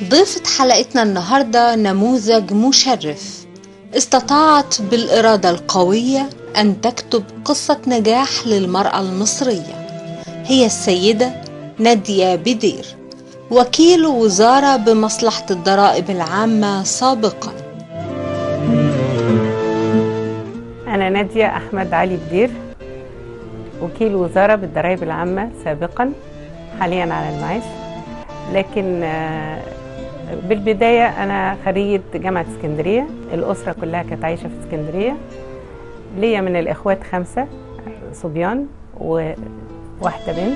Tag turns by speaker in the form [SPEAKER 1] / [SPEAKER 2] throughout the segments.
[SPEAKER 1] ضيفة حلقتنا النهاردة نموذج مشرف استطاعت بالإرادة القوية أن تكتب قصة نجاح للمرأة المصرية هي السيدة نادية بدير وكيل وزارة بمصلحة الضرائب العامة سابقا
[SPEAKER 2] أنا نادية أحمد علي بدير وكيل وزارة بالضرائب العامة سابقا حاليا على المعاش لكن آه، بالبداية أنا خريجة جامعة اسكندرية الأسرة كلها كانت عايشة في اسكندرية ليا من الإخوات خمسة صبيان وواحدة بنت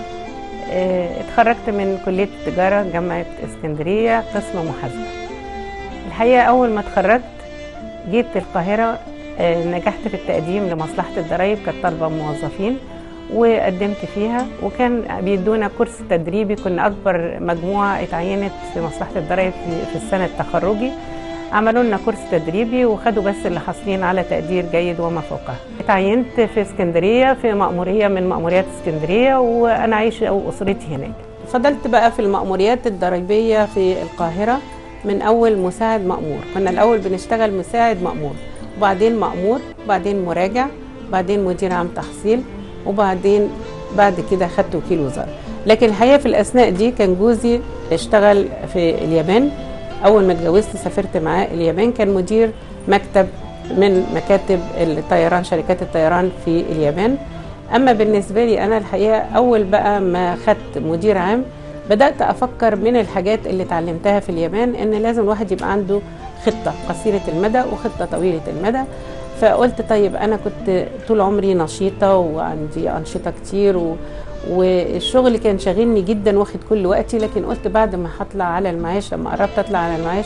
[SPEAKER 2] آه، اتخرجت من كلية التجارة جامعة اسكندرية قسم محاسبة الحقيقة أول ما اتخرجت جيت القاهرة آه، نجحت في التقديم لمصلحة الضرايب كطالبة موظفين وقدمت فيها وكان بيدونا كورس تدريبي كنا أكبر مجموعة اتعينت في مصلحة الضرايب في- في السنة التخرجي عملوا لنا كورس تدريبي وخدوا بس اللي حاصلين على تقدير جيد وما فوقه اتعينت في اسكندرية في مأمورية من مأموريات اسكندرية وأنا عايشة وأسرتي هناك فضلت بقى في المأموريات الضريبية في القاهرة من أول مساعد مأمور كنا الأول بنشتغل مساعد مأمور وبعدين مأمور وبعدين مراجع بعدين مدير عام تحصيل وبعدين بعد كده خدت وكيل وزارة لكن الحقيقة في الأثناء دي كان جوزي اشتغل في اليابان أول ما اتجوزت سافرت معاه اليابان كان مدير مكتب من مكاتب الطيران شركات الطيران في اليابان أما بالنسبة لي أنا الحقيقة أول بقى ما خدت مدير عام بدأت أفكر من الحاجات اللي اتعلمتها في اليابان إن لازم الواحد يبقى عنده خطة قصيرة المدى وخطة طويلة المدى فقلت طيب أنا كنت طول عمري نشيطة وعندي أنشطة كتير و... والشغل كان شاغلني جدا واخد كل وقتي لكن قلت بعد ما هطلع على المعاش لما قربت أطلع على المعاش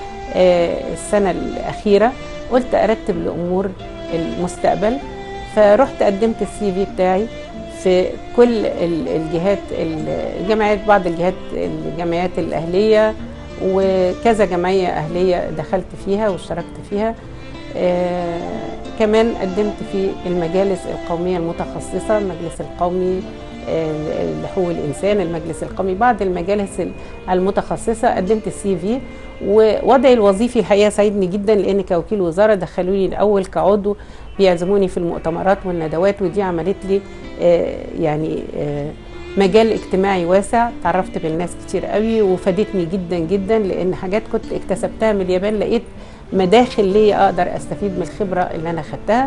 [SPEAKER 2] آه، السنة الأخيرة قلت أرتب لأمور المستقبل فرحت قدمت السي في بتاعي في كل ال- الجهات ال- الجامعات بعض الجهات الجمعيات الأهلية وكذا جمعية أهلية دخلت فيها واشتركت فيها آه كمان قدمت في المجالس القومية المتخصصة المجلس القومي آه، لحقوق الإنسان المجلس القومي بعض المجالس ال- المتخصصة قدمت السي في ووضعي الوظيفي الحقيقة ساعدني جدا لأن كوكيل وزارة دخلوني الأول كعضو بيعزموني في المؤتمرات والندوات ودي عملت لي آه، يعني آه، مجال اجتماعي واسع تعرفت بالناس كتير قوي وفادتني جدا جدا لان حاجات كنت اكتسبتها من اليابان لقيت مداخل ليا اقدر استفيد من الخبره اللي انا خدتها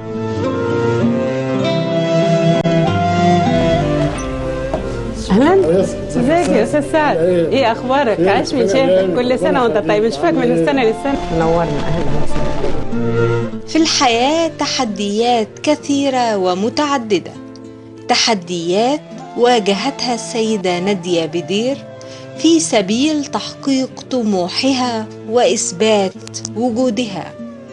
[SPEAKER 2] اهلا ازيك يا استاذ سعد ايه اخبارك عاش من شافك كل سنه وانت طيب نشوفك من السنه للسنه منورنا اهلا وسهلا
[SPEAKER 1] في الحياة تحديات كثيرة ومتعددة تحديات واجهتها السيدة نادية بدير في سبيل تحقيق طموحها وإثبات وجودها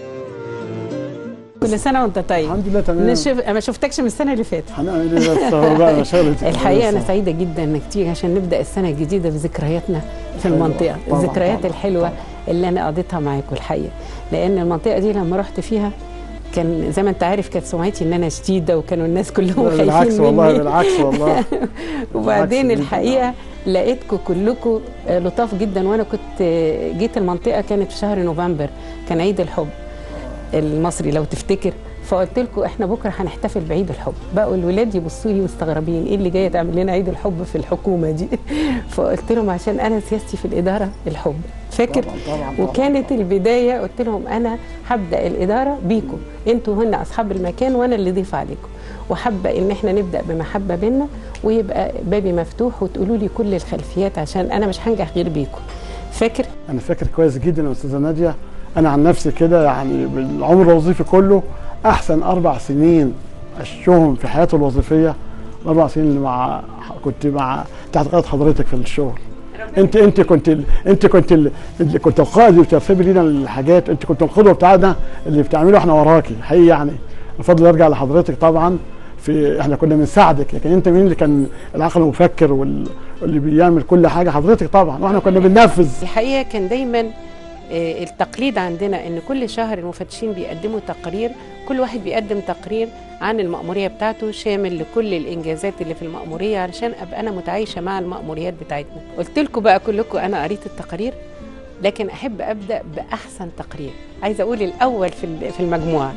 [SPEAKER 2] كل سنه وانت طيب
[SPEAKER 3] الحمد لله تمام
[SPEAKER 2] نشوف ما شفتكش من السنه اللي فاتت
[SPEAKER 3] هنعمل ايه بس هو بقى مشاغل
[SPEAKER 2] الحقيقه انا سعيده جدا انك تيجي عشان نبدا السنه الجديده بذكرياتنا في
[SPEAKER 3] حلوة.
[SPEAKER 2] المنطقه
[SPEAKER 3] طبعاً،
[SPEAKER 2] الذكريات
[SPEAKER 3] طبعاً،
[SPEAKER 2] الحلوه اللي انا قضيتها معاكم الحقيقه لان المنطقه دي لما رحت فيها كان زي ما انت عارف كانت سمعتي ان انا شديده وكانوا الناس كلهم خايفين
[SPEAKER 3] بالعكس والله
[SPEAKER 2] مني
[SPEAKER 3] بالعكس والله
[SPEAKER 2] وبعدين
[SPEAKER 3] بالعكس
[SPEAKER 2] الحقيقه لقيتكم كلكم آه، لطاف جدا وانا كنت آه، جيت المنطقه كانت في شهر نوفمبر كان عيد الحب المصري لو تفتكر فقلت لكم احنا بكره هنحتفل بعيد الحب بقوا الولاد يبصوا لي مستغربين ايه اللي جايه تعمل لنا عيد الحب في الحكومه دي فقلت لهم عشان انا سياستي في الاداره الحب فاكر
[SPEAKER 3] طبعاً، طبعاً، طبعاً.
[SPEAKER 2] وكانت البدايه قلت لهم انا هبدا الاداره بيكم انتوا هن اصحاب المكان وانا اللي ضيف عليكم وحابه ان احنا نبدا بمحبه بينا ويبقى بابي مفتوح وتقولوا لي كل الخلفيات عشان انا مش هنجح غير بيكم فاكر
[SPEAKER 3] انا فاكر كويس جدا يا استاذه ناديه انا عن نفسي كده يعني بالعمر الوظيفي كله احسن اربع سنين عشتهم في حياتي الوظيفيه الاربع سنين اللي مع كنت مع تحت قياده حضرتك في الشغل انت انت كنت ال... انت كنت ال... اللي كنت القائد وترتبي لنا الحاجات انت كنت القدوه بتاعنا اللي بتعمله احنا وراكي حقيقي يعني الفضل يرجع لحضرتك طبعا في احنا كنا بنساعدك لكن انت مين اللي كان العقل المفكر وال... واللي بيعمل كل حاجه حضرتك طبعا واحنا كنا بننفذ
[SPEAKER 2] الحقيقه كان دايما آه، التقليد عندنا ان كل شهر المفتشين بيقدموا تقرير كل واحد بيقدم تقرير عن المأمورية بتاعته شامل لكل الإنجازات اللي في المأمورية علشان أبقى أنا متعايشة مع المأموريات بتاعتنا قلت لكم بقى كلكم أنا قريت التقارير لكن أحب أبدأ بأحسن تقرير عايزة أقول الأول في ال- في المجموعة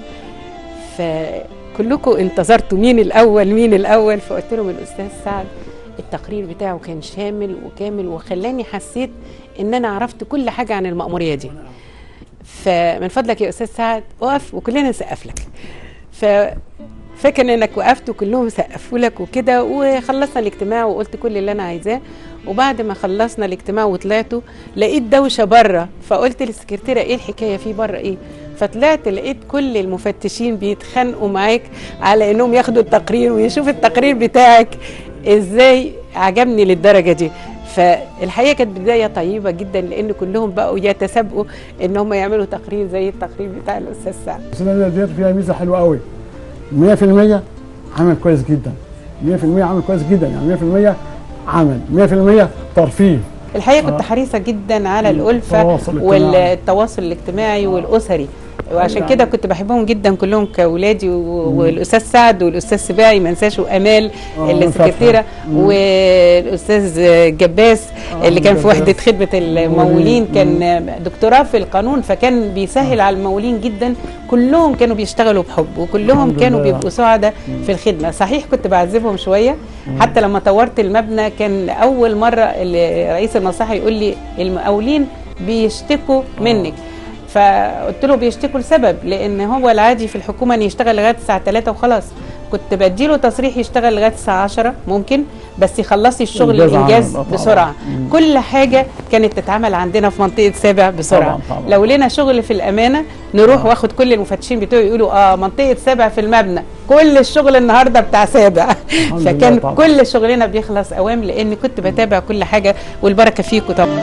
[SPEAKER 2] فكلكم انتظرتوا مين الأول مين الأول فقلت لهم الأستاذ سعد التقرير بتاعه كان شامل وكامل وخلاني حسيت ان انا عرفت كل حاجه عن المأموريه دي فمن فضلك يا استاذ سعد اقف وكلنا نسقف لك ف فاكر انك وقفت وكلهم سقفوا لك وكده وخلصنا الاجتماع وقلت كل اللي انا عايزاه وبعد ما خلصنا الاجتماع وطلعتوا لقيت دوشه بره فقلت للسكرتيره ايه الحكايه في بره ايه فطلعت لقيت كل المفتشين بيتخانقوا معاك على انهم ياخدوا التقرير ويشوفوا التقرير بتاعك ازاي عجبني للدرجه دي فالحقيقه كانت بدايه طيبه جدا لان كلهم بقوا يتسابقوا ان هم يعملوا تقرير زي التقرير بتاع الاستاذ سعد
[SPEAKER 3] السنه ديت فيها ميزه حلوه قوي 100% عمل كويس جدا 100% عمل كويس جدا يعني 100% عمل 100% ترفيه
[SPEAKER 2] الحقيقه كنت
[SPEAKER 3] آه.
[SPEAKER 2] حريصه جدا على
[SPEAKER 3] مم.
[SPEAKER 2] الالفه
[SPEAKER 3] التواصل الاجتماعي.
[SPEAKER 2] والتواصل الاجتماعي والاسري وعشان
[SPEAKER 3] نعم.
[SPEAKER 2] كده كنت بحبهم جدا كلهم كاولادي و- والاستاذ سعد والاستاذ سباعي ما انساش وامال
[SPEAKER 3] آه،
[SPEAKER 2] اللي
[SPEAKER 3] فتحي.
[SPEAKER 2] سكرتيره
[SPEAKER 3] مم.
[SPEAKER 2] والاستاذ جباس
[SPEAKER 3] آه،
[SPEAKER 2] اللي كان في
[SPEAKER 3] جباس.
[SPEAKER 2] وحده خدمه الممولين
[SPEAKER 3] الممولين.
[SPEAKER 2] كان دكتوراه في القانون فكان بيسهل على الممولين جدا كلهم كانوا بيشتغلوا بحب وكلهم
[SPEAKER 3] الحمد
[SPEAKER 2] كانوا
[SPEAKER 3] لله.
[SPEAKER 2] بيبقوا سعداء في الخدمه صحيح كنت بعذبهم شويه حتى لما طورت المبنى كان اول مره اللي رئيس المصلحه يقول لي المقاولين بيشتكوا منك فقلت له بيشتكوا لسبب لان هو العادي في الحكومه ان يشتغل لغايه الساعه 3 وخلاص كنت بديله تصريح يشتغل لغايه الساعه 10 ممكن بس يخلصي الشغل
[SPEAKER 3] إنجاز
[SPEAKER 2] الانجاز
[SPEAKER 3] عمل، آه، طبعاً.
[SPEAKER 2] بسرعه
[SPEAKER 3] مم.
[SPEAKER 2] كل حاجه كانت تتعمل عندنا في منطقه سابع بسرعه
[SPEAKER 3] طبعاً، طبعاً.
[SPEAKER 2] لو لنا شغل في الامانه نروح واخد كل المفتشين بتوعي يقولوا اه منطقه سابع في المبنى كل الشغل النهارده بتاع سابع
[SPEAKER 3] الحمد لله
[SPEAKER 2] فكان
[SPEAKER 3] طبعاً.
[SPEAKER 2] كل شغلنا بيخلص اوام لان كنت بتابع كل حاجه والبركه فيكم طبعا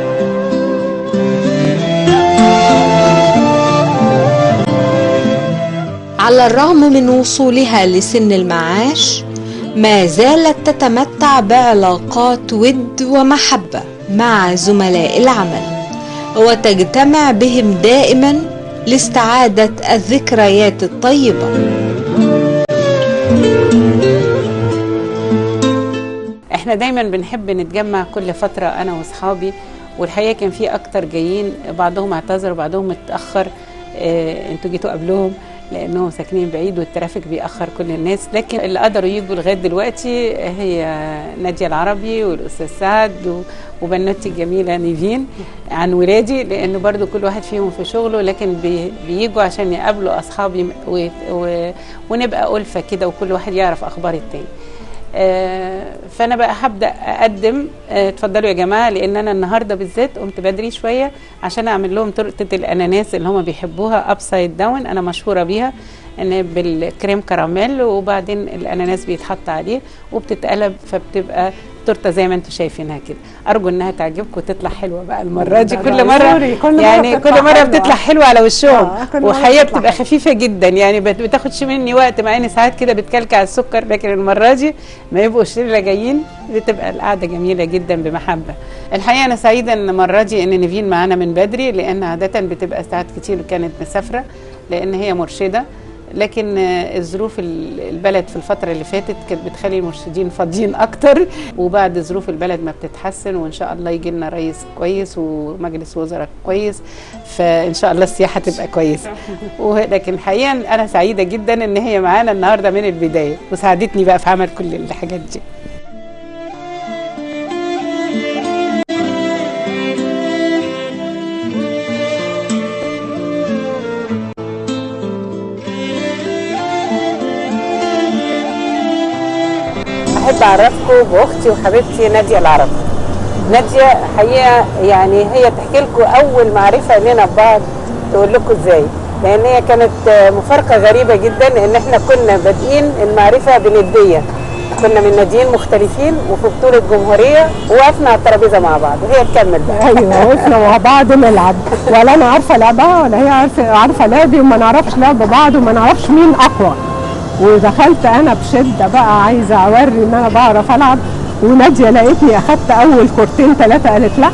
[SPEAKER 1] على الرغم من وصولها لسن المعاش ما زالت تتمتع بعلاقات ود ومحبة مع زملاء العمل وتجتمع بهم دائما لاستعادة الذكريات الطيبة
[SPEAKER 2] احنا دايما بنحب نتجمع كل فتره انا واصحابي والحقيقه كان في اكتر جايين بعضهم اعتذر وبعضهم اتاخر اه انتوا جيتوا قبلهم لانهم ساكنين بعيد والترافيك بيأخر كل الناس لكن اللي قدروا يجوا لغايه دلوقتي هي ناديه العربي والاستاذ سعد و- وبنوتي الجميله نيفين عن ولادي لان برضو كل واحد فيهم في شغله لكن بي- بيجوا عشان يقابلوا اصحابي و- و- ونبقى ألفة كده وكل واحد يعرف اخبار التاني آه، فانا بقى هبدا اقدم آه، اتفضلوا يا جماعه لان انا النهارده بالذات قمت بدري شويه عشان اعمل لهم تورته الاناناس اللي هم بيحبوها ابسايد داون انا مشهوره بيها ان بالكريم كراميل وبعدين الاناناس بيتحط عليه وبتتقلب فبتبقى تورته زي ما انتم شايفينها كده ارجو انها تعجبكم وتطلع حلوه بقى المره دي
[SPEAKER 4] ده
[SPEAKER 2] كل
[SPEAKER 4] ده
[SPEAKER 2] مره
[SPEAKER 4] سوري، كل مرة
[SPEAKER 2] يعني
[SPEAKER 4] بتطلع
[SPEAKER 2] كل مره
[SPEAKER 4] حلوة.
[SPEAKER 2] بتطلع حلوه على وشهم
[SPEAKER 4] آه، كل مرة
[SPEAKER 2] وحقيقه
[SPEAKER 4] بتطلع
[SPEAKER 2] بتبقى
[SPEAKER 4] حلوة.
[SPEAKER 2] خفيفه جدا يعني بت- بتاخدش مني وقت مع ان ساعات كده بتكلكع السكر لكن المره دي ما يبقوا شله جايين بتبقى القعده جميله جدا بمحبه الحقيقه انا سعيده ان المره دي ان نيفين معانا من بدري لان عاده بتبقى ساعات كتير كانت مسافره لان هي مرشده لكن آه، الظروف ال- البلد في الفترة اللي فاتت كانت بتخلي المرشدين فاضيين أكتر وبعد ظروف البلد ما بتتحسن وإن شاء الله يجي لنا رئيس كويس ومجلس وزراء كويس فإن شاء الله السياحة تبقى كويسة ولكن حقيقة أنا سعيدة جدا إن هي معانا النهاردة من البداية وساعدتني بقى في عمل كل الحاجات دي احب اعرفكم باختي وحبيبتي ناديه العرب ناديه حقيقه يعني هي تحكي لكم اول معرفه لنا ببعض تقول لكم ازاي لان هي كانت آه، مفارقه غريبه جدا ان احنا كنا بادئين المعرفه بنديه كنا من ناديين مختلفين وفي بطوله جمهوريه ووقفنا على الترابيزه مع بعض وهي تكمل بقى
[SPEAKER 4] ايوه وقفنا مع بعض نلعب ولا انا عارفه لعبها ولا هي عارفه عارفه لعبي وما نعرفش لعب بعض وما نعرفش مين اقوى ودخلت انا بشده بقى عايزه اوري ان انا بعرف العب وناديه لقيتني اخدت اول كورتين ثلاثه قالت لا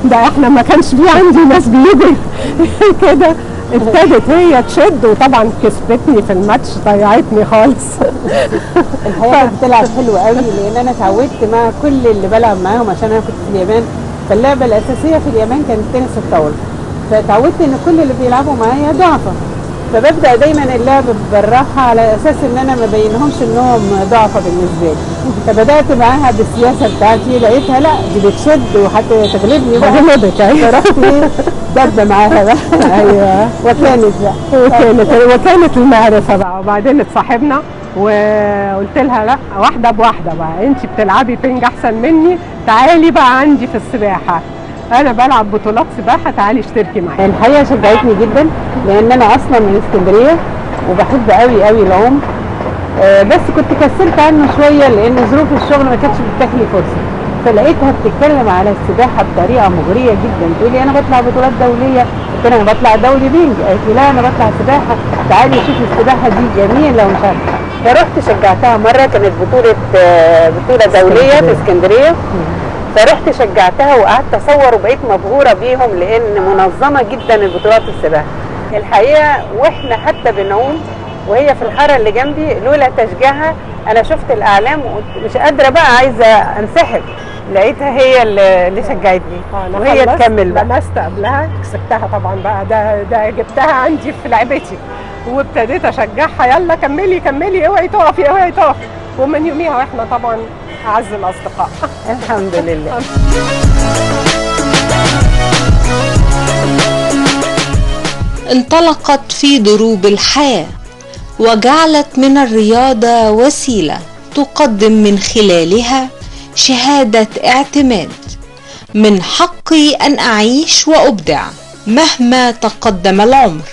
[SPEAKER 4] ده احنا ما كانش في عندي ناس بيجوا كده ابتدت هي تشد وطبعا كسبتني في الماتش ضيعتني خالص
[SPEAKER 2] الحقيقه كانت بتلعب حلو قوي لان انا اتعودت مع كل اللي بلعب معاهم عشان انا كنت في اليابان فاللعبه الاساسيه في اليابان كانت تنس الطاوله فتعودت ان كل اللي بيلعبوا معايا ضعفه فببدا دايما اللعب بالراحه على اساس ان انا ما بينهمش انهم ضعفه بالنسبه لي فبدات معاها بالسياسه بتاعتي لقيتها لا دي بتشد وحتى تغلبني بقى
[SPEAKER 4] غلبت ايوه
[SPEAKER 2] فرحت ايه دبه معاها بقى
[SPEAKER 4] ايوه
[SPEAKER 2] وكانت بقى
[SPEAKER 4] وكانت وكانت المعرفه بقى وبعدين اتصاحبنا وقلت لها لا واحده بواحده بقى انت بتلعبي بينج احسن مني تعالي بقى عندي في السباحه انا بلعب بطولات سباحه تعالي اشتركي معايا
[SPEAKER 2] الحقيقه شجعتني جدا لان انا اصلا من اسكندريه وبحب قوي قوي العوم آه، بس كنت كسلت عنه شويه لان ظروف الشغل ما كانتش بتتاح لي فرصه فلقيتها بتتكلم على السباحه بطريقه مغريه جدا تقول لي انا بطلع بطولات دوليه قلت لها انا بطلع دولي بينج قالت لي لا انا بطلع سباحه تعالي شوفي السباحه دي جميله ومش عارفه فرحت شجعتها مره كانت بطوله آه، بطوله دوليه في اسكندريه فرحت شجعتها وقعدت اصور وبقيت مبهوره بيهم لان منظمه جدا البطولات السباحه الحقيقه واحنا حتى بنعوم وهي في الحاره اللي جنبي لولا تشجيعها انا شفت الاعلام وقلت مش قادره بقى عايزه انسحب لقيتها هي اللي اللي شجعتني
[SPEAKER 4] أنا
[SPEAKER 2] وهي
[SPEAKER 4] خلصت،
[SPEAKER 2] تكمل بقى
[SPEAKER 4] لمست قبلها كسبتها طبعا بقى ده ده جبتها عندي في لعبتي وابتديت اشجعها يلا كملي كملي اوعي تقفي اوعي تقفي ومن يوميها واحنا طبعا اعز الاصدقاء
[SPEAKER 2] الحمد لله
[SPEAKER 1] انطلقت في دروب الحياة وجعلت من الرياضة وسيلة تقدم من خلالها شهادة اعتماد من حقي أن أعيش وأبدع مهما تقدم العمر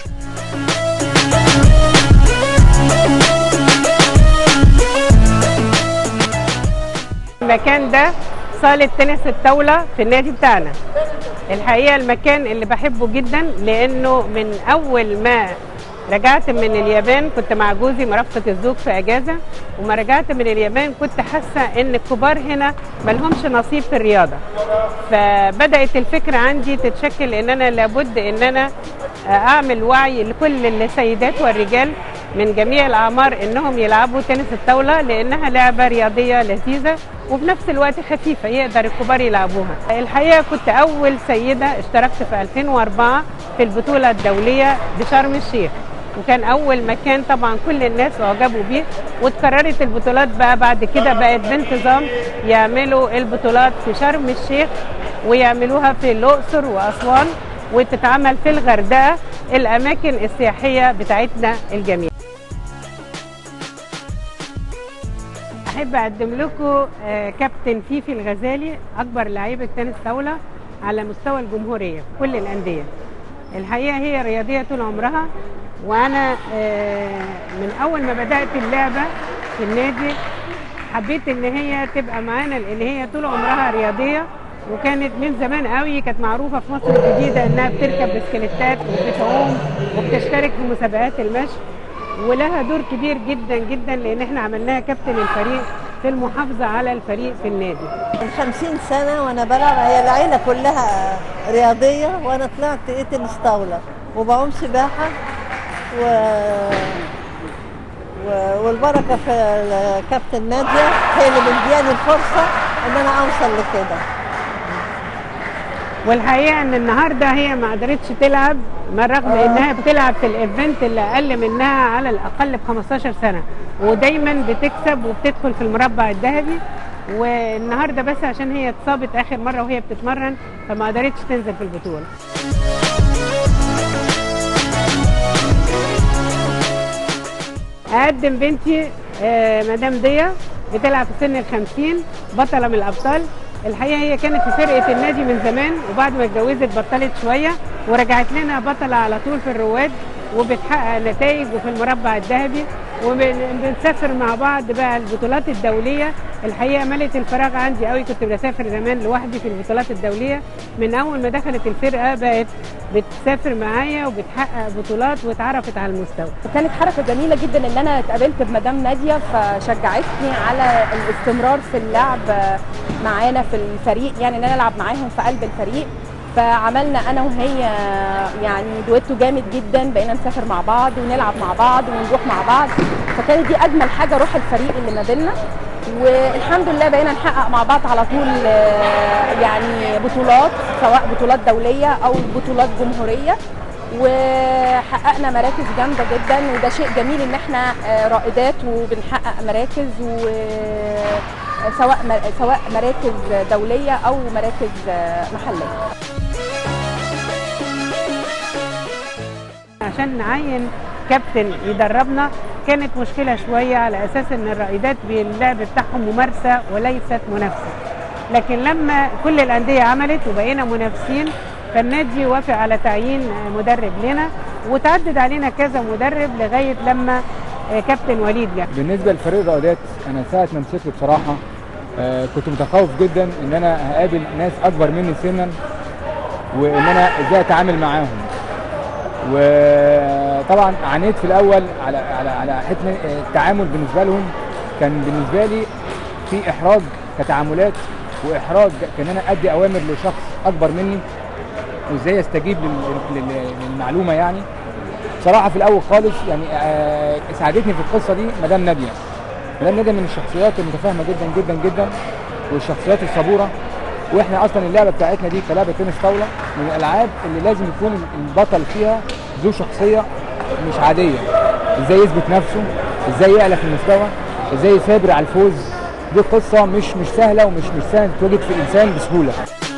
[SPEAKER 2] المكان ده صالة تنس الطاولة في النادي بتاعنا الحقيقة المكان اللي بحبه جدا لأنه من أول ما رجعت من اليابان كنت مع جوزي مرافقة الزوج في أجازة وما رجعت من اليابان كنت حاسة إن الكبار هنا ملهمش نصيب في الرياضة فبدأت الفكرة عندي تتشكل إن أنا لابد إن أنا أعمل وعي لكل السيدات والرجال من جميع الأعمار إنهم يلعبوا تنس الطاولة لأنها لعبة رياضية لذيذة وفي نفس الوقت خفيفة يقدر الكبار يلعبوها الحقيقة كنت أول سيدة اشتركت في 2004 في البطولة الدولية بشرم الشيخ وكان أول مكان طبعا كل الناس أعجبوا بيه واتكررت البطولات بقى بعد كده بقت بانتظام يعملوا البطولات في شرم الشيخ ويعملوها في الأقصر وأسوان وتتعمل في الغردقة الأماكن السياحية بتاعتنا الجميلة احب اقدم لكم آه، كابتن فيفي الغزالي اكبر لعيبه تنس طاوله على مستوى الجمهوريه في كل الانديه الحقيقه هي رياضيه طول عمرها وانا آه، من اول ما بدات اللعبه في النادي حبيت ان هي تبقى معانا لان هي طول عمرها رياضيه وكانت من زمان قوي كانت معروفه في مصر الجديده انها بتركب بسكليتات وبتعوم وبتشترك في مسابقات المشي ولها دور كبير جدا جدا لان احنا عملناها كابتن الفريق في المحافظه على الفريق في النادي
[SPEAKER 5] من 50 سنة وأنا بلعب هي العيلة كلها رياضية وأنا طلعت إيه تنس طاولة وبعوم سباحة و... و... والبركة في الكابتن نادية هي اللي مدياني الفرصة إن أنا أوصل لكده
[SPEAKER 2] والحقيقه ان النهارده هي ما قدرتش تلعب ما رغم انها بتلعب في الايفنت اللي اقل منها على الاقل ب 15 سنه ودايما بتكسب وبتدخل في المربع الذهبي والنهارده بس عشان هي اتصابت اخر مره وهي بتتمرن فما قدرتش تنزل في البطوله اقدم بنتي آه، مدام ديا بتلعب في سن الخمسين بطلة من الأبطال الحقيقة هي كانت في فرقة النادي من زمان وبعد ما اتجوزت بطلت شوية ورجعت لنا بطلة على طول في الرواد وبتحقق نتائج وفي المربع الذهبي وبنسافر مع بعض بقى البطولات الدولية الحقيقة ملت الفراغ عندي قوي كنت بسافر زمان لوحدي في البطولات الدولية من أول ما دخلت الفرقة بقت بتسافر معايا وبتحقق بطولات واتعرفت على المستوى
[SPEAKER 6] كانت حركه جميله جدا ان انا اتقابلت بمدام ناديه فشجعتني على الاستمرار في اللعب معانا في الفريق يعني ان انا العب معاهم في قلب الفريق فعملنا انا وهي يعني دويتو جامد جدا بقينا نسافر مع بعض ونلعب مع بعض ونروح مع بعض فكانت دي اجمل حاجه روح الفريق اللي ما بيننا والحمد لله بقينا نحقق مع بعض على طول آه، يعني بطولات سواء بطولات دوليه او بطولات جمهوريه وحققنا مراكز جامده جدا وده شيء جميل ان احنا آه، رائدات وبنحقق مراكز و سواء سواء مراكز دوليه او مراكز آه، محليه
[SPEAKER 2] عشان نعين كابتن يدربنا كانت مشكله شويه على اساس ان الرائدات باللعب بتاعهم ممارسه وليست منافسه لكن لما كل الانديه عملت وبقينا منافسين فالنادي وافق على تعيين مدرب لنا وتعدد علينا كذا مدرب لغايه لما آه، كابتن وليد جه
[SPEAKER 7] بالنسبه لفريق الرائدات انا ساعه ما مسكت بصراحه آه، كنت متخوف جدا ان انا هقابل ناس اكبر مني سنا وان انا ازاي اتعامل معاهم وطبعا عانيت في الاول على على على حته التعامل بالنسبه لهم كان بالنسبه لي في احراج كتعاملات واحراج كان انا ادي اوامر لشخص اكبر مني وازاي استجيب لل- لل- للمعلومه يعني بصراحه في الاول خالص يعني آه، ساعدتني في القصه دي مدام ناديه مدام ناديه من الشخصيات المتفاهمه جدا جدا جدا والشخصيات الصبوره واحنا اصلا اللعبه بتاعتنا دي كلعبه تنس طاوله من الالعاب اللي لازم يكون البطل فيها ذو شخصيه مش عاديه ازاي يثبت نفسه ازاي يعلى في المستوى ازاي يثابر على الفوز دي قصه مش مش سهله ومش مش سهله تتوجد في الانسان بسهوله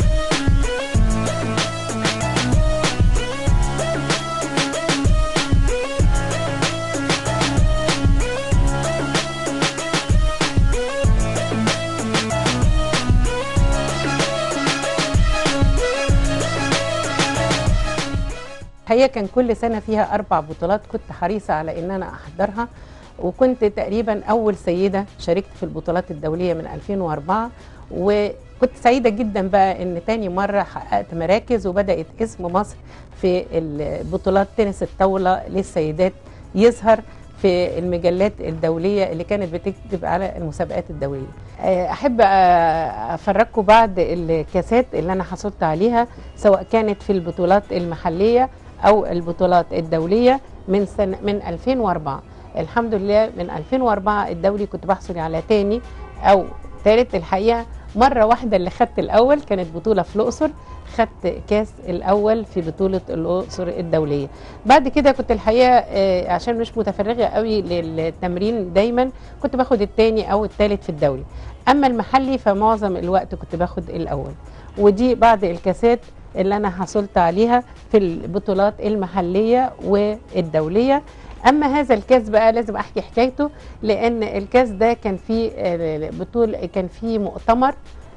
[SPEAKER 2] الحقيقه كان كل سنه فيها اربع بطولات كنت حريصه على ان انا احضرها وكنت تقريبا اول سيده شاركت في البطولات الدوليه من 2004 وكنت سعيده جدا بقى ان تاني مره حققت مراكز وبدات اسم مصر في البطولات تنس الطاوله للسيدات يظهر في المجلات الدوليه اللي كانت بتكتب على المسابقات الدوليه. آه، احب آه، افرجكم بعض الكاسات اللي انا حصلت عليها سواء كانت في البطولات المحليه او البطولات الدوليه من سنه من 2004 الحمد لله من 2004 الدولي كنت بحصل على تاني او ثالث الحقيقه مره واحده اللي خدت الاول كانت بطوله في الاقصر خدت كاس الاول في بطوله الاقصر الدوليه بعد كده كنت الحقيقه آه، عشان مش متفرغه قوي للتمرين دايما كنت باخد التاني او التالت في الدولي اما المحلي فمعظم الوقت كنت باخد الاول ودي بعض الكاسات اللي انا حصلت عليها في البطولات المحليه والدوليه اما هذا الكاس بقى لازم احكي حكايته لان الكاس ده كان فيه آه، بطول كان فيه مؤتمر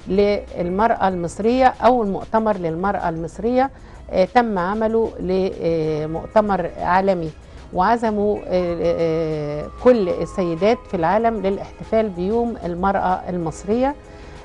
[SPEAKER 2] للمراه المصريه اول مؤتمر للمراه المصريه آه، تم عمله لمؤتمر عالمي وعزموا آه، آه، كل السيدات في العالم للاحتفال بيوم المراه المصريه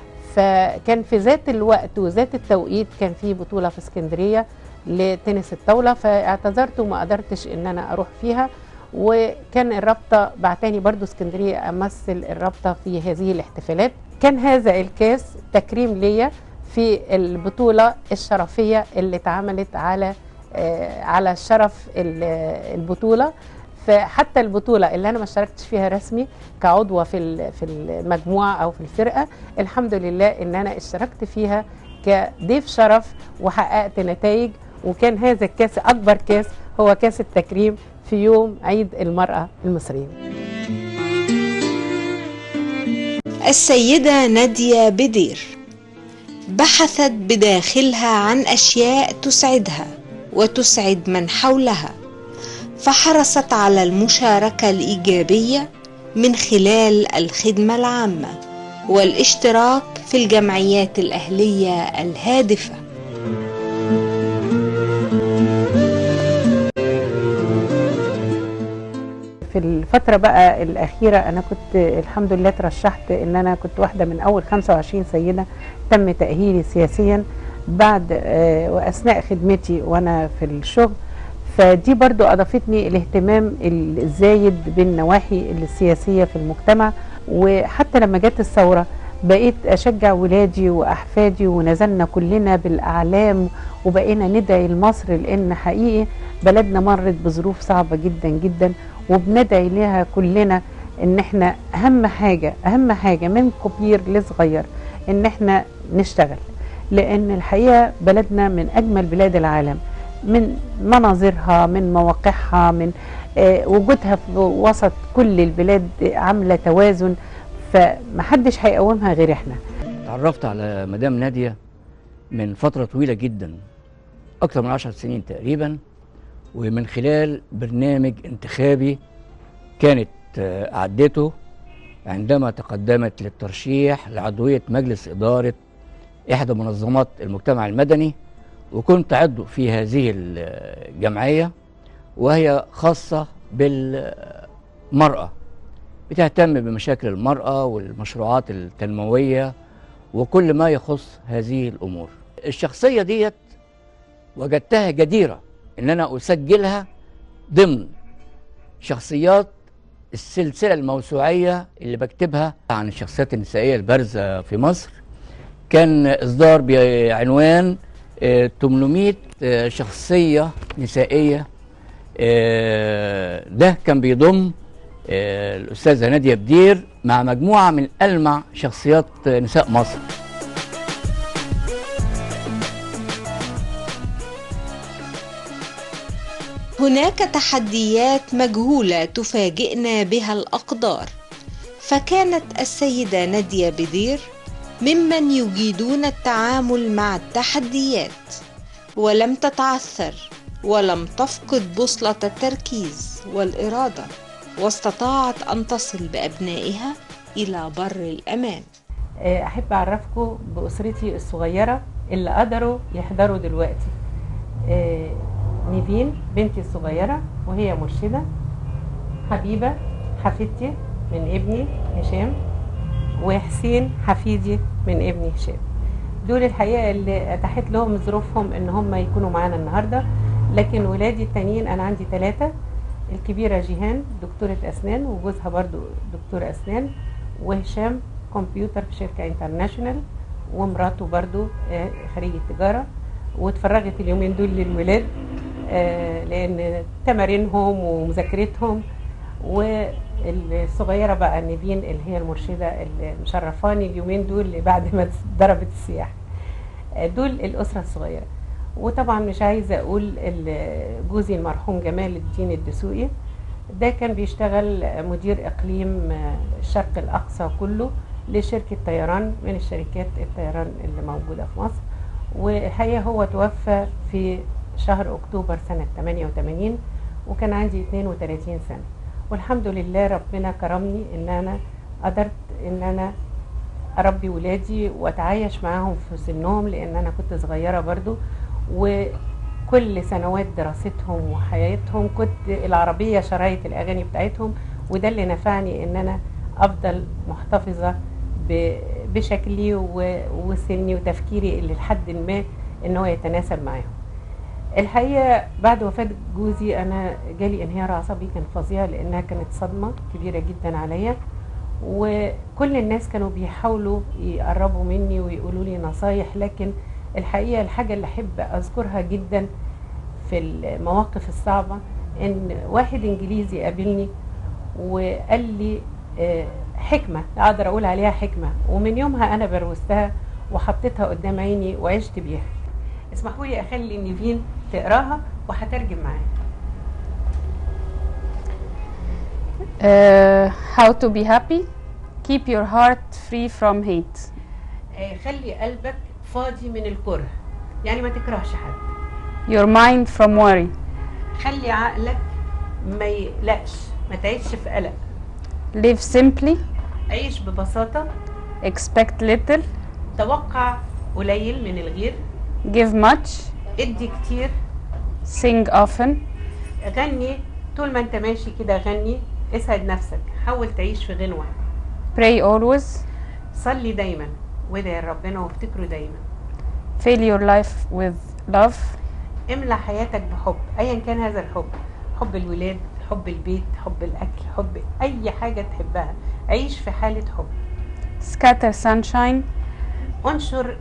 [SPEAKER 2] فكان في ذات الوقت وذات التوقيت كان في بطوله في اسكندريه لتنس الطاوله فاعتذرت وما قدرتش ان انا اروح فيها وكان الرابطه بعتاني برضو اسكندريه امثل الرابطه في هذه الاحتفالات كان هذا الكاس تكريم ليا في البطوله الشرفيه اللي اتعملت على آه، على شرف ال- البطوله فحتى البطوله اللي انا ما اشتركتش فيها رسمي كعضوه في ال- في المجموعه او في الفرقه الحمد لله ان انا اشتركت فيها كضيف شرف وحققت نتائج وكان هذا الكاس اكبر كاس هو كاس التكريم في يوم عيد المراه المصريه
[SPEAKER 1] السيدة نادية بدير بحثت بداخلها عن أشياء تسعدها وتسعد من حولها فحرصت على المشاركة الإيجابية من خلال الخدمة العامة والاشتراك في الجمعيات الأهلية الهادفة
[SPEAKER 2] في الفترة بقى الأخيرة أنا كنت الحمد لله ترشحت إن أنا كنت واحدة من أول 25 سيدة تم تأهيلي سياسيا بعد آه، وأثناء خدمتي وأنا في الشغل فدي برضو أضافتني الاهتمام الزايد بالنواحي السياسية في المجتمع وحتى لما جت الثورة بقيت اشجع ولادي واحفادي ونزلنا كلنا بالاعلام وبقينا ندعي لمصر لان حقيقي بلدنا مرت بظروف صعبه جدا جدا وبندعي لها كلنا ان احنا اهم حاجه اهم حاجه من كبير لصغير ان احنا نشتغل لان الحقيقه بلدنا من اجمل بلاد العالم من مناظرها من مواقعها من آه، وجودها في وسط كل البلاد عامله توازن فمحدش هيقومها غير احنا
[SPEAKER 8] تعرفت على مدام نادية من فترة طويلة جدا أكثر من عشر سنين تقريبا ومن خلال برنامج انتخابي كانت آه، أعدته عندما تقدمت للترشيح لعضوية مجلس إدارة إحدى منظمات المجتمع المدني وكنت عضو في هذه الجمعية وهي خاصة بالمرأة بتهتم بمشاكل المرأة والمشروعات التنموية وكل ما يخص هذه الأمور الشخصية ديت وجدتها جديرة إن أنا أسجلها ضمن شخصيات السلسلة الموسوعية اللي بكتبها عن الشخصيات النسائية البارزة في مصر كان إصدار بعنوان آه، 800 آه، شخصية نسائية آه، ده كان بيضم آه، الأستاذة نادية بدير مع مجموعة من ألمع شخصيات آه، نساء مصر
[SPEAKER 1] هناك تحديات مجهولة تفاجئنا بها الأقدار فكانت السيدة نادية بدير ممن يجيدون التعامل مع التحديات ولم تتعثر ولم تفقد بوصلة التركيز والإرادة واستطاعت أن تصل بأبنائها إلى بر الأمان
[SPEAKER 2] آه، احب اعرفكم باسرتي الصغيره اللي قدروا يحضروا دلوقتي آه، نيفين بنتي الصغيره وهي مرشده حبيبه حفيدتي من ابني هشام وحسين حفيدي من ابني هشام دول الحقيقه اللي اتاحت لهم ظروفهم ان هم يكونوا معانا النهارده لكن ولادي التانيين انا عندي ثلاثه الكبيره جيهان دكتوره اسنان وجوزها برضو دكتور اسنان وهشام كمبيوتر في شركه انترناشونال ومراته برضو آه، خريجه تجاره واتفرغت اليومين دول للولاد آه، لان تمارينهم ومذاكرتهم والصغيره بقى نيفين اللي هي المرشده اللي مشرفاني اليومين دول بعد ما ضربت السياحه آه، دول الاسره الصغيره وطبعا مش عايزه اقول ال- جوزي المرحوم جمال الدين الدسوقي ده كان بيشتغل مدير اقليم الشرق الاقصى كله لشركه طيران من الشركات الطيران اللي موجوده في مصر والحقيقه هو توفى في شهر اكتوبر سنه 88 وكان عندي 32 سنه والحمد لله ربنا كرمني ان انا قدرت ان انا اربي ولادي واتعايش معاهم في سنهم لان انا كنت صغيره برضو وكل سنوات دراستهم وحياتهم كنت العربيه شرايط الاغاني بتاعتهم وده اللي نفعني ان انا افضل محتفظه ب- بشكلي و- وسني وتفكيري اللي لحد ما ان هو يتناسب معاهم الحقيقه بعد وفاه جوزي انا جالي انهيار عصبي كان فظيع لانها كانت صدمه كبيره جدا عليا وكل الناس كانوا بيحاولوا يقربوا مني ويقولوا لي نصايح لكن الحقيقه الحاجه اللي احب اذكرها جدا في المواقف الصعبه ان واحد انجليزي قابلني وقال لي آه، حكمه اقدر اقول عليها حكمه ومن يومها انا بروزتها وحطيتها قدام عيني وعشت بيها اسمحوا لي اخلي نيفين تقراها وهترجم معاها
[SPEAKER 9] Uh, how to be happy keep your heart free from hate
[SPEAKER 2] آه، خلي قلبك فاضي من الكره يعني ما تكرهش حد
[SPEAKER 9] your mind from worry
[SPEAKER 2] خلي عقلك ما يقلقش ما تعيش في قلق
[SPEAKER 9] live simply
[SPEAKER 2] عيش ببساطة
[SPEAKER 9] expect little
[SPEAKER 2] توقع قليل من الغير
[SPEAKER 9] give much
[SPEAKER 2] ادي كتير
[SPEAKER 9] sing often
[SPEAKER 2] غني طول ما انت ماشي كده غني اسعد نفسك حاول تعيش في غنوة
[SPEAKER 9] pray always
[SPEAKER 2] صلي دايما وادعي لربنا وافتكره دايما
[SPEAKER 9] fill your life with love
[SPEAKER 2] املى حياتك بحب ايا كان هذا الحب حب الولاد حب البيت حب الاكل حب اي حاجة تحبها عيش في حالة حب
[SPEAKER 9] scatter sunshine
[SPEAKER 2] انشر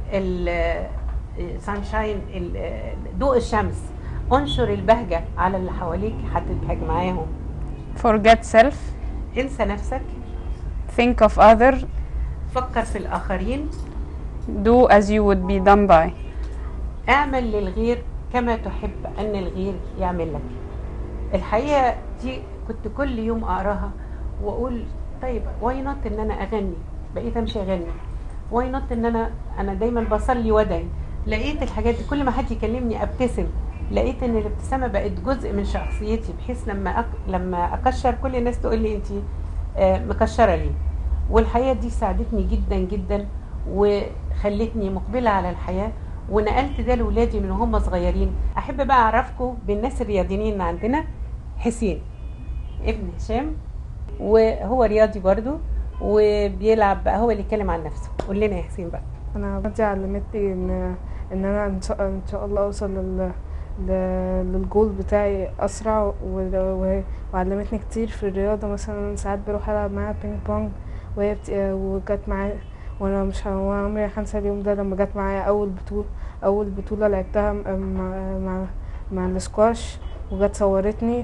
[SPEAKER 2] السانشاين ضوء الشمس انشر البهجة على اللي حواليك هتبهج معاهم
[SPEAKER 9] forget self
[SPEAKER 2] انسى نفسك
[SPEAKER 9] think of other
[SPEAKER 2] فكر في الآخرين
[SPEAKER 9] do as you would be done by
[SPEAKER 2] اعمل للغير كما تحب أن الغير يعمل لك الحقيقة دي كنت كل يوم أقراها وأقول طيب واي نوت إن أنا أغني بقيت أمشي أغني واي نوت إن أنا أنا دايما بصلي وادعي لقيت الحاجات دي كل ما حد يكلمني أبتسم لقيت ان الابتسامه بقت جزء من شخصيتي بحيث لما أك... لما اكشر كل الناس تقول لي انت مكشره ليه والحقيقه دي ساعدتني جدا جدا وخلتني مقبله على الحياه ونقلت ده لاولادي من وهم صغيرين احب بقى اعرفكم بالناس الرياضيين اللي عندنا حسين ابن هشام وهو رياضي برضو وبيلعب بقى هو اللي يتكلم عن نفسه قول لنا يا حسين بقى
[SPEAKER 10] انا بدي علمتني ان ان انا ان شاء, إن شاء الله اوصل لل ل- للجول بتاعي اسرع و- و- وعلمتني كتير في الرياضه مثلا ساعات بروح العب معاها بينج بونج وهي بت... وجت معايا وانا مش ه- وانا عمري ما هنسى اليوم ده لما جت معايا اول بطوله اول بطوله لعبتها م- مع مع, مع السكواش وجت صورتني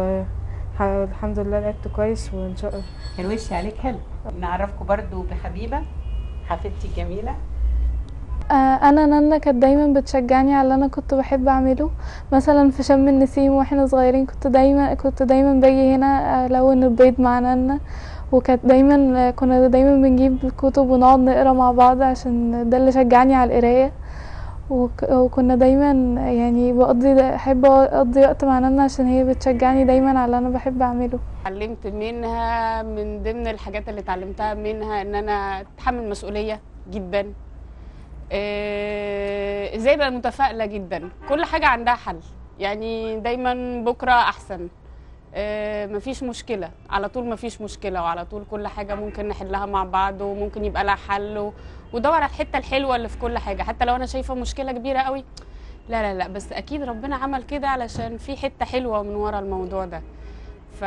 [SPEAKER 10] والحمد لله لعبت كويس وان شاء الله
[SPEAKER 2] كان وشي عليك حلو نعرفكم برضو بحبيبه حفيدتي الجميله
[SPEAKER 11] آه، انا نانا كانت دايما بتشجعني على اللي انا كنت بحب اعمله مثلا في شم النسيم واحنا صغيرين كنت دايما كنت دايما باجي هنا الون البيض مع نانا وكانت دايما كنا دايما بنجيب كتب ونقعد نقرا مع بعض عشان ده اللي شجعني على القرايه وك- وكنا دايما يعني بقضي احب اقضي وقت مع نانا عشان هي بتشجعني دايما على اللي انا بحب اعمله
[SPEAKER 9] اتعلمت منها من ضمن الحاجات اللي اتعلمتها منها ان انا اتحمل مسؤوليه جدا آه، ازاي ابقى متفائله جدا كل حاجه عندها حل يعني دايما بكره احسن آه، مفيش مشكله على طول مفيش مشكله وعلى طول كل حاجه ممكن نحلها مع بعض وممكن يبقى لها حل و- ودور على الحته الحلوه اللي في كل حاجه حتى لو انا شايفه مشكله كبيره قوي لا لا لا بس اكيد ربنا عمل كده علشان في حته حلوه من ورا الموضوع ده ف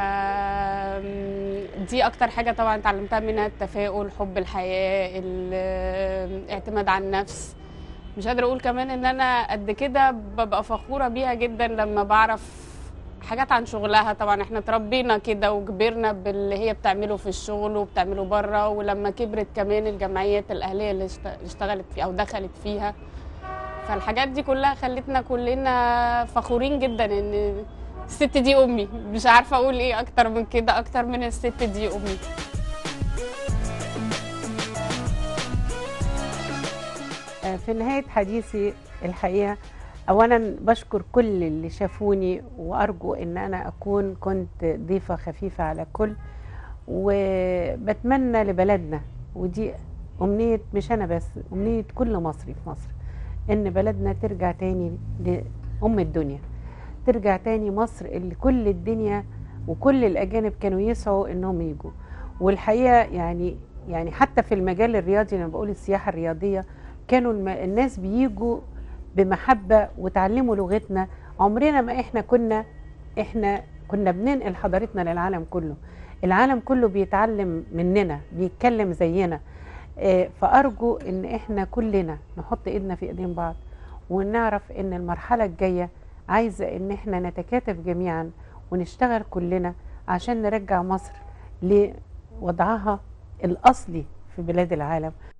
[SPEAKER 9] دي اكتر حاجه طبعا اتعلمتها منها التفاؤل حب الحياه الاعتماد على النفس مش قادره اقول كمان ان انا قد كده ببقى فخوره بيها جدا لما بعرف حاجات عن شغلها طبعا احنا اتربينا كده وكبرنا باللي هي بتعمله في الشغل وبتعمله بره ولما كبرت كمان الجمعيات الاهليه اللي اشت- اشتغلت فيها او دخلت فيها فالحاجات دي كلها خلتنا كلنا فخورين جدا ان الست دي امي مش عارفه اقول ايه اكتر من كده اكتر من الست دي امي
[SPEAKER 2] آه، في نهاية حديثي الحقيقة أولا بشكر كل اللي شافوني وأرجو إن أنا أكون كنت ضيفة خفيفة على الكل وبتمنى لبلدنا ودي أمنية مش أنا بس أمنية كل مصري في مصر إن بلدنا ترجع تاني لأم الدنيا ترجع تاني مصر اللي كل الدنيا وكل الأجانب كانوا يسعوا إنهم يجوا والحقيقة يعني يعني حتى في المجال الرياضي لما بقول السياحة الرياضية كانوا الم- الناس بيجوا بمحبة وتعلموا لغتنا عمرنا ما احنا كنا احنا كنا بننقل حضارتنا للعالم كله العالم كله بيتعلم مننا بيتكلم زينا آه، فأرجو ان احنا كلنا نحط ايدنا في ايدين بعض ونعرف ان المرحلة الجاية عايزة ان احنا نتكاتف جميعا ونشتغل كلنا عشان نرجع مصر لوضعها الأصلي في بلاد العالم